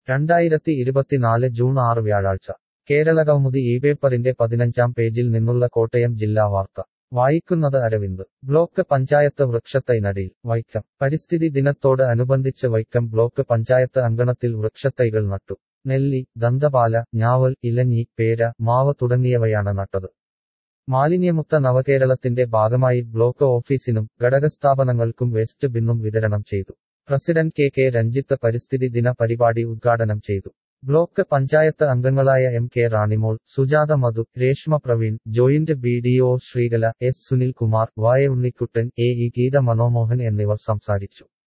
രണ്ടായിരത്തി ഇരുപത്തിനാല് ജൂൺ ആറ് വ്യാഴാഴ്ച കേരളകൗമുദി ഈ പേപ്പറിന്റെ പതിനഞ്ചാം പേജിൽ നിന്നുള്ള കോട്ടയം ജില്ലാ വാർത്ത വായിക്കുന്നത് അരവിന്ദ് ബ്ലോക്ക് പഞ്ചായത്ത് വൃക്ഷത്തൈ നടീൽ വൈക്കം പരിസ്ഥിതി ദിനത്തോട് അനുബന്ധിച്ച് വൈക്കം ബ്ലോക്ക് പഞ്ചായത്ത് അങ്കണത്തിൽ വൃക്ഷത്തൈകൾ നട്ടു നെല്ലി ദന്തപാല ഞാവൽ ഇലഞ്ഞി പേര മാവ് തുടങ്ങിയവയാണ് നട്ടത് മാലിന്യമുക്ത നവകേരളത്തിന്റെ ഭാഗമായി ബ്ലോക്ക് ഓഫീസിനും ഘടകസ്ഥാപനങ്ങൾക്കും വേസ്റ്റ് ബിന്നും വിതരണം ചെയ്തു പ്രസിഡന്റ് കെ കെ രഞ്ജിത്ത് പരിസ്ഥിതി ദിന പരിപാടി ഉദ്ഘാടനം ചെയ്തു ബ്ലോക്ക് പഞ്ചായത്ത് അംഗങ്ങളായ M K Ranimol Sujatha Madhu Reshma Praveen joint B D O Sreekala S Sunilkumar വായ ഉണ്ണിക്കുട്ടൻ എ ഇ ഗീത മനോമോഹൻ എന്നിവർ സംസാരിച്ചു